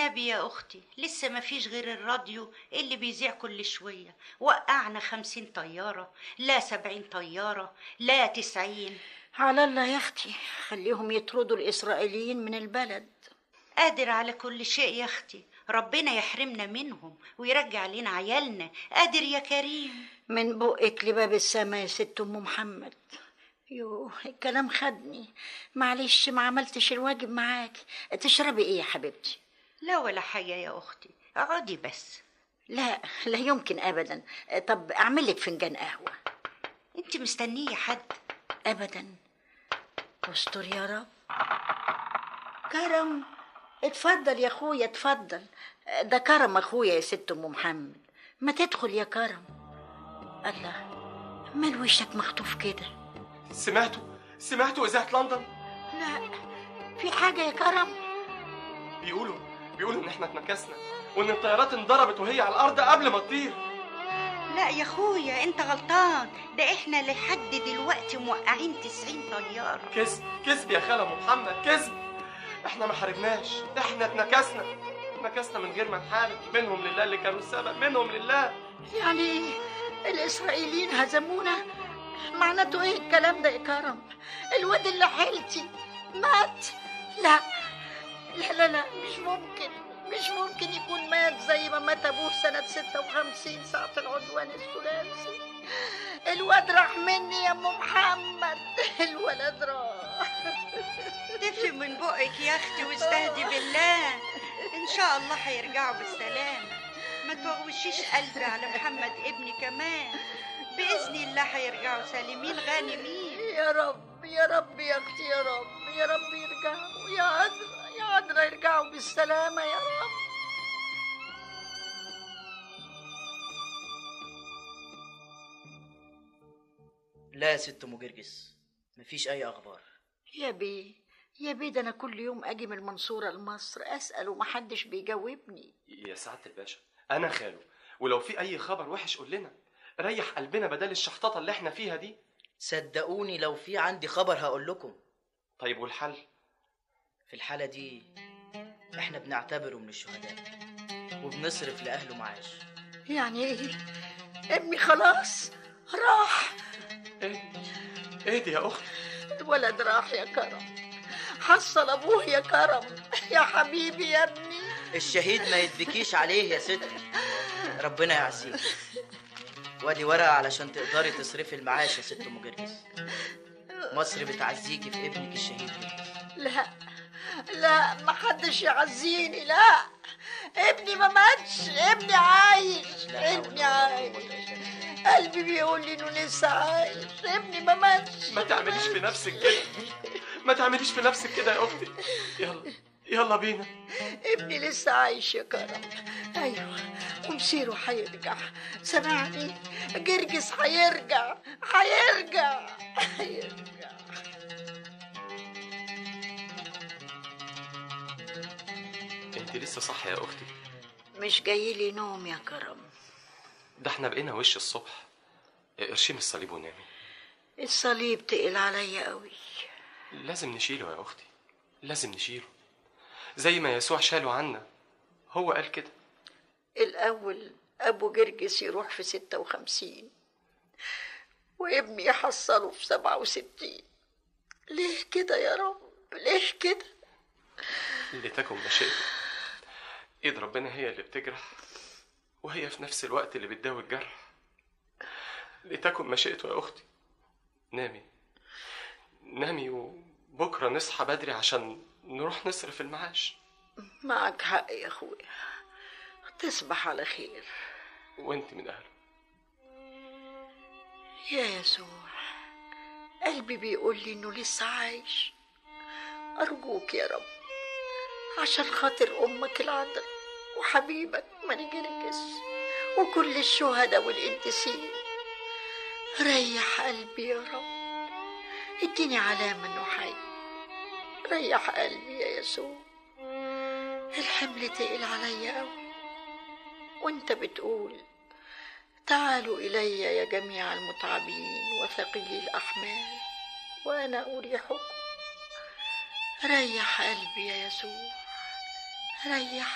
والنبي يا أختي لسه ما فيش غير الراديو اللي بيذيع كل شوية وقعنا خمسين طيارة لا سبعين طيارة لا تسعين على الله يا اختي خليهم يطردوا الاسرائيليين من البلد قادر على كل شيء يا أختي ربنا يحرمنا منهم ويرجع لنا عيالنا قادر يا كريم من بقك لباب السما يا ست ام محمد يوه الكلام خدني معلش ما عملتش الواجب معاك تشربي ايه يا حبيبتي لا ولا حاجة يا أختي اقعدي بس لا لا يمكن ابدا طب اعمل لك فنجان قهوه انت مستنية حد ابدا استر يا رب كرم اتفضل يا اخويا اتفضل ده كرم اخويا يا ست ام محمد ما تدخل يا كرم الله مال وشك مخطوف كده سمعتوا سمعتوا اذاعه لندن لا في حاجه يا كرم بيقولوا بيقولوا ان احنا اتنكسنا وان الطيارات انضربت وهي على الارض قبل ما تطير لا يا اخويا انت غلطان ده احنا لحد دلوقتي موقعين تسعين طيارة كذب كذب يا خاله أم محمد كذب احنا ما حاربناش احنا اتنكسنا اتنكسنا من غير ما نحارب منهم لله اللي كانوا السبب منهم لله يعني ايه الاسرائيليين هزمونا معناته ايه الكلام ده يا كرم الواد اللي حيلتي مات لا لا لا لا مش ممكن مش ممكن يكون مات زي ما مات ابوه سنة 56 ساعة العدوان الثلاثي الواد راح مني يا ام محمد الولد راح تفي من بقك يا اختي واستهدي بالله ان شاء الله هيرجعوا بالسلامة ما توغوشيش قلبي على محمد ابني كمان بإذن الله هيرجعوا سالمين غانمين يا رب يا رب يا اختي يا رب يا رب يرجعوا يا عذرا يا عذرا يرجعوا بالسلامة يا رب لا يا ست ام جرجس مفيش اي اخبار يا بيه يا بيه ده انا كل يوم اجي من المنصورة لمصر اسأل ومحدش بيجاوبني يا سعاده الباشا انا خاله ولو في اي خبر وحش قول لنا ريح قلبنا بدل الشحططه اللي احنا فيها دي صدقوني لو في عندي خبر هقول لكم طيب والحل في الحالة دي احنا بنعتبره من الشهداء وبنصرف لأهله معاش يعني ايه ابني خلاص راح ايه ايه دي يا اخت الولد راح يا كرم حصل ابوه يا كرم يا حبيبي يا ابني الشهيد ما يدبكيش عليه يا ست ربنا يعزيك وادي ورقة علشان تقدري تصرفي المعاش يا ست ام جرجس مصر بتعزيكي في ابنك الشهيد جرجس لا لا ما حدش يعزيني لا ابني ما ماتش ابني عايش لا حول ابني ولا عايش قوة إلا بالله. قلبي بيقول لي انه لسه عايش ابني ما ماتش ما تعمليش في نفسك كده ما تعمليش في نفسك كده يا اختي يلا يلا بينا ابني لسه عايش يا كرم ايوه ومسيره هيرجع سمعني جرجس هيرجع هيرجع هيرجع انت لسه صح يا اختي مش جاي لي نوم يا كرم ده احنا بقينا وش الصبح قرشين الصليب ونامي الصليب تقل عليا قوي لازم نشيله يا اختي لازم نشيله زي ما يسوع شاله عنا هو قال كده الأول أبو جرجس يروح في ستة وخمسين وابني يحصله في سبعة وستين ليه كده يا رب ليه كده لتكن مشيئته ايد ربنا هي اللي بتجرح وهي في نفس الوقت اللي بتداوي الجرح لتكن مشيئته يا اختي نامي نامي وبكره نصحى بدري عشان نروح نصرف المعاش معك حق يا أخويا تصبح على خير وانت من اهله يا يسوع قلبي بيقول لي إنه لسه عايش أرجوك يا رب عشان خاطر أمك العذراء وحبيبك ملك الجس وكل الشهداء والقديسين ريح قلبي يا رب اديني علامة إنه حي ريح قلبي يا يسوع الحمل تقل عليا أوي وانت بتقول تعالوا إلي يا جميع المتعبين وثقيلي الأحمال وأنا أريحكم ريح قلبي يا يسوع ريح